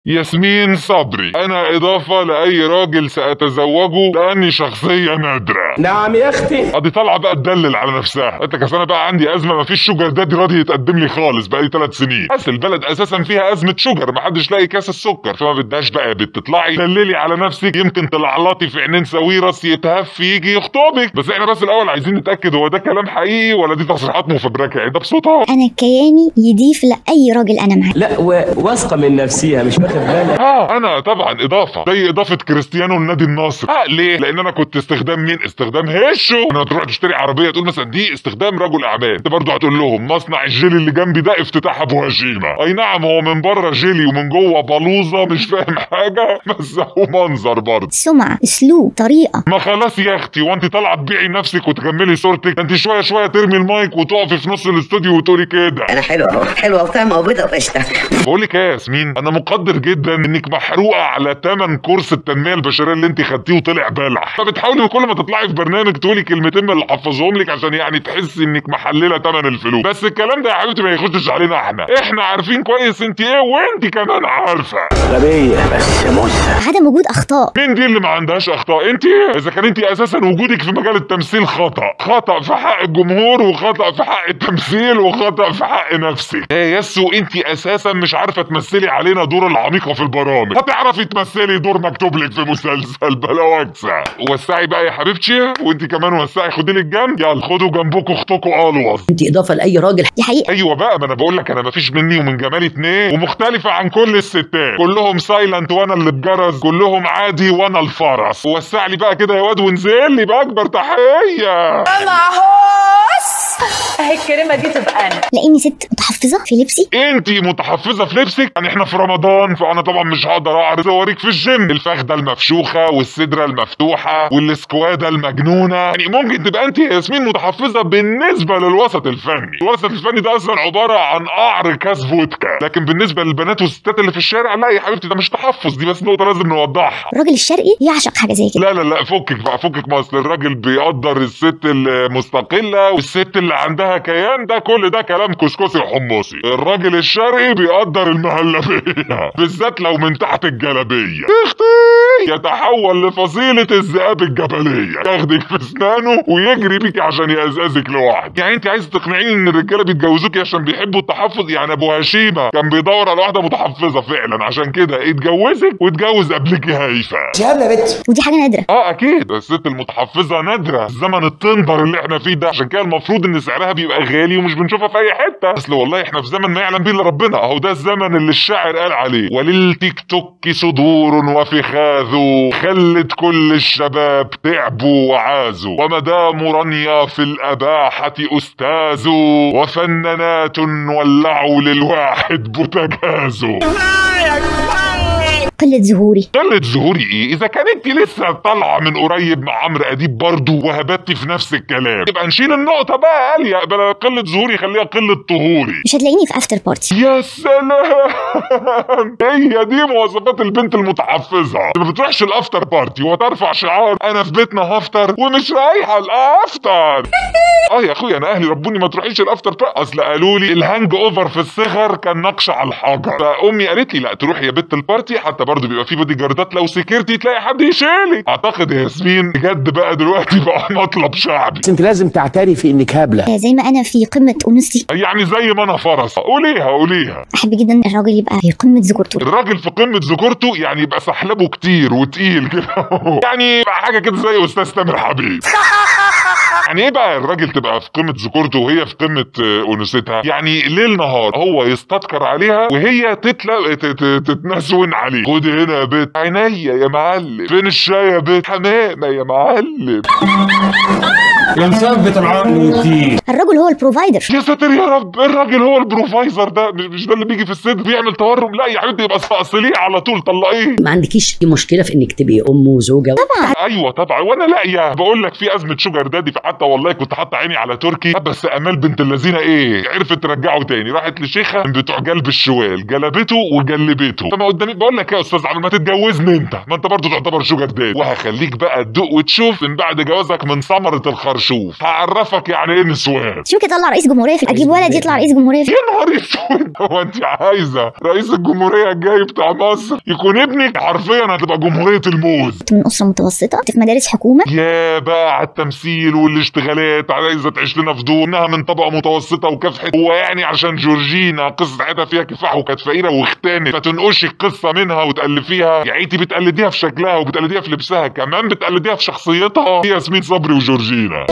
ياسمين صبري انا اضافة لاي راجل ساتزوجه لاني شخصية نادرة نعم يا اختي ادي طالعه بقى تدلل على نفسها انت كسانه بقى عندي ازمه ما فيش شوجر دادي راضي يتقدم لي خالص بقى لي ثلاث سنين بس البلد اساسا فيها ازمه شوجر ما حدش لاقي كاس السكر فما بدهاش بقى يا بت تطلعي دللي على نفسك يمكن تلعلطي في عينين ساويرس يتهف يجي يخطبك بس احنا بس الاول عايزين نتاكد هو ده كلام حقيقي ولا دي تصريحات مفبركه يعني ده بصوتها انا كياني يضيف لاي راجل انا معاه لا واثقه من نفسها مش واخد بالك اه انا طبعا اضافه زي اضافه كريستيانو لنادي النصر اه ليه لان انا كنت استخدام مين استخدام هيشو انا تروح تشتري عربيه تقول مثلا دي استخدام رجل اعمال انت برضه هتقول لهم مصنع الجيلي اللي جنبي ده افتتاح ابو هشيمه اي نعم هو من بره جيلي ومن جوه بلوزه مش فاهم حاجه بس هو منظر برضه سمعه اسلوب طريقه ما خلاص يا اختي وانت طالعه تبيعي نفسك وتكملي صورتك انت شويه شويه ترمي المايك وتقفي في نص الاستوديو وتقولي كده انا حلوه اهو حلوه وطعمه وبيضه وقشطه بقول لك ايه يا ياسمين انا مقدر جدا انك محروقه على تمن كورس التنميه البشريه اللي انت خدتيه وطلع بلح فبتحاولي كل ما تطلعي في برنامج تقولي كلمتين من اللي حفظهم لك عشان يعني تحسي انك محلله تمن الفلوس بس الكلام ده يا حبيبتي ما يخشش علينا احنا احنا عارفين كويس انت ايه وانت كمان عارفه غبيه بس موسى عدم وجود اخطاء مين دي اللي ما عندهاش اخطاء انت اذا كان انت اساسا وجودك في مجال التمثيل خطا خطا في حق الجمهور وخطا في حق التمثيل وخطا في حق نفسك يا ياسو انت اساسا مش عارفه تمثلي علينا دور العميقه في البرامج هتعرفي تمثلي دور مكتوب لك في مسلسل بلا وكسه وسعي بقى يا حبيبتي وانت كمان وسعي خدي لك جنب يلا خدوا جنبكم اختكم الوظ انت اضافه لاي راجل دي حقيقه ايوه بقى ما انا بقول لك انا مفيش مني ومن جمالي اتنين ومختلفه عن كل الستات كلهم سايلنت وانا اللي بجرس كلهم عادي وانا الفرس وسع لي بقى كده يا واد وانزل لي باكبر تحيه معهوس اهي الكريمه دي تبقى انا لاني ست متحفظه في لبسي انت متحفظه في لبسك يعني احنا في رمضان فانا طبعا مش هقدر اعرض صورك في الجيم الفخده المفشوخه والصدره المفتوحه والسكواده المجنونه يعني ممكن تبقى انت يا ياسمين متحفظه بالنسبه للوسط الفني الوسط الفني ده اصلا عباره عن قعر كاس فودكا لكن بالنسبه للبنات والستات اللي في الشارع لا يا حبيبتي ده مش تحفظ دي بس نقطه لازم نوضحها الراجل الشرقي يعشق حاجه زي كده لا لا لا فكك بقى فكك ما اصل الراجل بيقدر الست المستقله والست اللي عندها كيان ده كل ده كلام كسكسي وحمصي الراجل الشرقي بيقدر المهلبيه بالذات لو من تحت الجلابيه اختي يتحول لفصيله الذئاب الجبليه ياخدك في اسنانه ويجري بيكي عشان يقزقزك لوحدك يعني انت عايز تقنعيني ان الرجاله بيتجوزوكي عشان بيحبوا التحفظ يعني ابو هشيمه كان بيدور على واحده متحفظه فعلا عشان كده اتجوزك واتجوز قبلكي هايفه ودي حاجه نادره اه اكيد الست المتحفظه نادره زمن التندر اللي احنا فيه ده عشان كده المفروض ان سعرها بيبقى غالي ومش بنشوفها في اي حته اصل والله احنا في زمن ما يعلم به الا ربنا اهو ده الزمن اللي الشاعر قال عليه وللتيك توك صدور وفخاذ خلت كل الشباب تعبوا وعازوا ومدام رانيا في الاباحه استاذ وفنانات ولعوا للواحد بوتجازوا قله ظهوري قلة ظهوري ايه؟ اذا كانت لسه طالعه من قريب مع عمرو اديب برضه وهبتي في نفس الكلام يبقى نشيل النقطه بقى قال بلا قله ظهوري خليها قله طهوري مش هتلاقيني في افتر بارتي يا سلام هي دي مواصفات البنت المتحفظه ما بتروحش الافتر بارتي وترفع شعار انا في بيتنا هفطر ومش رايحه الافتر اه يا اخويا انا اهلي ربوني ما تروحيش الافتر بارتي اصل قالوا لي الهانج اوفر في الصغر كان نقش على الحجر فامي قالت لي لا تروحي يا بت البارتي حتى برضه بيبقى في بودي جاردات لو سكرتي تلاقي حد يشيلك اعتقد يا ياسمين بجد بقى دلوقتي بقى مطلب شعبي بس انت لازم تعترفي انك هبله آه، زي ما انا في قمه انوثتي يعني زي ما انا فرس قوليها قوليها احب جدا الراجل يبقى في قمه ذكورته الراجل في قمه ذكورته يعني يبقى سحلبه كتير وتقيل كده يعني يبقى حاجه كده زي استاذ تامر حبيب يعني ايه بقى الراجل تبقى في قمه ذكورته وهي في قمه آه، انوثتها يعني ليل نهار هو يستذكر عليها وهي تتلا ت- ت- تتنسون عليه خد هنا يا بيت عينيا يا معلم فين الشاي يا بيت حمامه يا معلم يا مثبت العقل والدين الرجل هو البروفايدر يا ساتر يا رب الراجل هو البروفايزر ده مش مش ده اللي بيجي في الصدر بيعمل تورم لا يا حبيبتي يبقى استأصليه على طول طلقيه ما عندكيش مشكله في انك تبقي ام وزوجه ايوه طبعا وانا لاقيه بقول لك في ازمه شوجر دادي فقعدت حتى والله كنت حاطط عيني على تركي بس امال بنت اللذينه ايه عرفت ترجعه تاني راحت لشيخه من بتوع جلب الشوال جلبته وجلبته فما قدامي بقول لك يا استاذ عمرو ما تتجوزني انت ما انت برضه تعتبر شوجر داد وهخليك بقى تدوق وتشوف من بعد جوازك من ثمره الخرشوف هعرفك يعني ايه نسوان شو كده طلع رئيس جمهوريه في اجيب ولد يطلع رئيس جمهوريه في يا نهار اسود هو انت عايزه رئيس الجمهوريه الجاي بتاع مصر يكون ابنك حرفيا هتبقى جمهوريه الموز كنت من اسره متوسطه كنت في مدارس حكومه يا بقى على التمثيل والاشتغالات عايزه تعيش لنا في دور انها من طبقه متوسطه وكافحت هو يعني عشان جورجينا قصه حياتها فيها كفاح وكانت فقيره واختانت فتنقشي القصه منها وتالفيها يعني انت بتقلديها في شكلها وبتقلديها في لبسها كمان بتقلديها في شخصيتها هي ياسمين صبري وجورجينا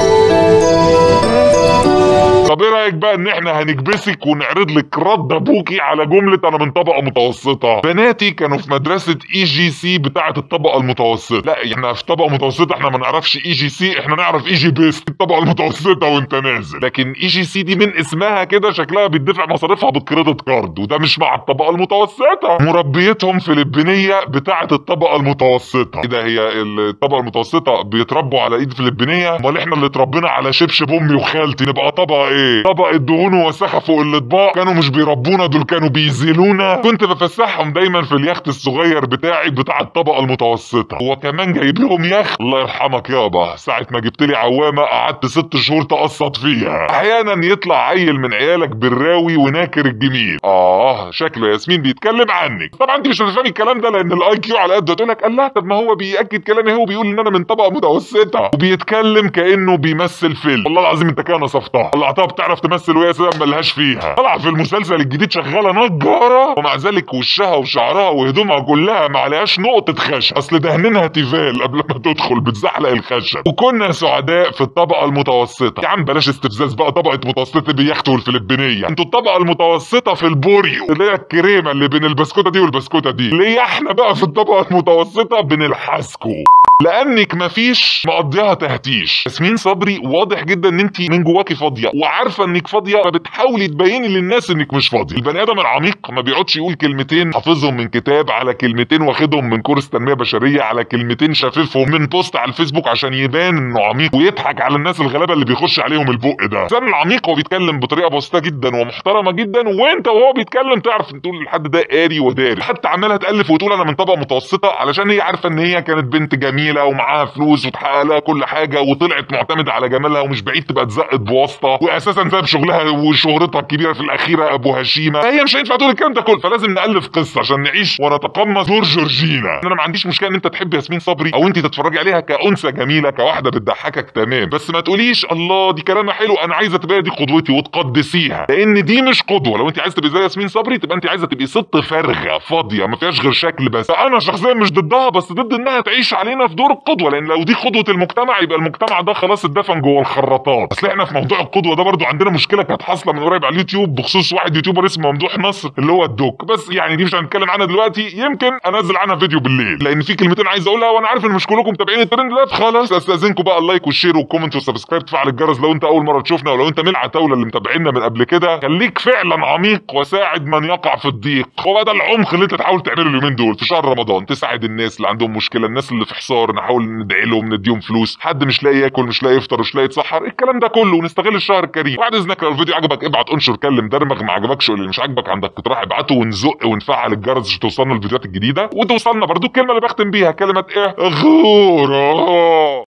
طب ايه رايك بقى ان احنا هنكبسك ونعرض لك رد ابوكي على جمله انا من طبقه متوسطه بناتي كانوا في مدرسه اي جي سي بتاعه الطبقه المتوسطه لا احنا في طبقه متوسطه احنا ما نعرفش اي جي سي احنا نعرف اي جي بيست الطبقه المتوسطه وانت نازل لكن اي جي سي دي من اسمها كده شكلها بيدفع مصاريفها بالكريدت كارد وده مش مع الطبقه المتوسطه مربيتهم فلبينيه بتاعه الطبقه المتوسطه كده هي الطبقه المتوسطه بيتربوا على ايد فلبينيه امال احنا اللي اتربينا على شبشب امي وخالتي نبقى طبقه ايه طبقه دهون ووساخه فوق الاطباق كانوا مش بيربونا دول كانوا بيزيلونا كنت بفسحهم دايما في اليخت الصغير بتاعي بتاع الطبقه المتوسطه هو كمان جايب لهم يخت الله يرحمك يابا ساعه ما جبت لي عوامه قعدت ست شهور تقسط فيها احيانا يطلع عيل من عيالك بالراوي وناكر الجميل اه شكله ياسمين بيتكلم عنك طبعا انت مش هتفهمي الكلام ده لان الاي كيو على قد تقول لك الله طب ما هو بياكد كلامي هو بيقول ان انا من طبقه متوسطه وبيتكلم كانه بيمثل فيلم والله العظيم انت كده نصفتها طلعتها بتعرف تمثل وهي اساسا ملهاش فيها طلع في المسلسل الجديد شغاله نجاره ومع ذلك وشها وشعرها وهدومها كلها ما عليهاش نقطه خشب اصل دهنينها تيفال قبل ما تدخل بتزحلق الخشب وكنا سعداء في الطبقه المتوسطه يا عم بلاش استفزاز بقى طبقه متوسطه بيخت والفلبينيه انتوا الطبقه المتوسطه في البوريو اللي هي الكريمه اللي بين البسكوته دي والبسكوته دي ليه احنا بقى في الطبقه المتوسطه بنلحسكوا لانك مفيش مقضيها تهتيش ياسمين صبري واضح جدا ان انت من جواكي فاضيه وعارفه انك فاضيه فبتحاولي تبيني للناس انك مش فاضيه البني ادم العميق ما بيقعدش يقول كلمتين حافظهم من كتاب على كلمتين واخدهم من كورس تنميه بشريه على كلمتين شاففهم من بوست على الفيسبوك عشان يبان انه عميق ويضحك على الناس الغلابه اللي بيخش عليهم البق ده الانسان العميق هو بيتكلم بطريقه بسيطه جدا ومحترمه جدا وانت وهو بيتكلم تعرف ان تقول الحد ده قاري وداري حتى عماله تالف وتقول انا من طبقه متوسطه علشان هي عارفه ان هي كانت بنت جميله ومعاها فلوس وتحقق لها كل حاجه وطلعت معتمده على جمالها ومش بعيد تبقى اتزقت بواسطه واساسا ساب شغلها وشهرتها الكبيره في الاخيره ابو هشيمه فهي مش هينفع تقول الكلام ده كله فلازم نالف قصه عشان نعيش ونتقمص دور جورجينا انا ما عنديش مشكله ان انت تحب ياسمين صبري او انت تتفرجي عليها كانثى جميله كواحده بتضحكك تمام بس ما تقوليش الله دي كلامها حلو انا عايزه تبقى دي قدوتي وتقدسيها لان دي مش قدوه لو انت عايزه تبقى زي ياسمين صبري تبقى انت عايزه تبقي ست فارغه فاضيه ما فيهاش غير شكل بس انا شخصيا مش ضدها بس ضد انها تعيش علينا في دور القدوه لان لو دي قدوه المجتمع يبقى المجتمع ده خلاص اتدفن جوه الخراطات اصل احنا في موضوع القدوه ده برضو عندنا مشكله كانت حاصله من قريب على اليوتيوب بخصوص واحد يوتيوبر اسمه ممدوح نصر اللي هو الدوك بس يعني دي مش هنتكلم عنها دلوقتي يمكن انزل عنها فيديو بالليل لان في كلمتين عايز اقولها وانا عارف ان مش كلكم متابعين الترند ده فخلاص استاذنكم بقى اللايك والشير والكومنت والسبسكرايب تفعل الجرس لو انت اول مره تشوفنا ولو انت من العتاوله اللي متابعينا من قبل كده خليك فعلا عميق وساعد من يقع في الضيق هو ده العمق اللي انت تحاول تعمله اليومين دول في شهر رمضان تساعد الناس اللي عندهم مشكله الناس اللي في حصار نحاول ندعي لهم نديهم فلوس حد مش لاقي ياكل مش لاقي يفطر مش لاقي يتسحر الكلام ده كله ونستغل الشهر الكريم بعد اذنك لو الفيديو عجبك ابعت انشر كلم درمغ ما عجبكش قول اللي مش عاجبك عندك اقتراح ابعته ونزق ونفعل الجرس عشان توصلنا الفيديوهات الجديده وتوصلنا برضو الكلمه اللي بختم بيها كلمه ايه غوره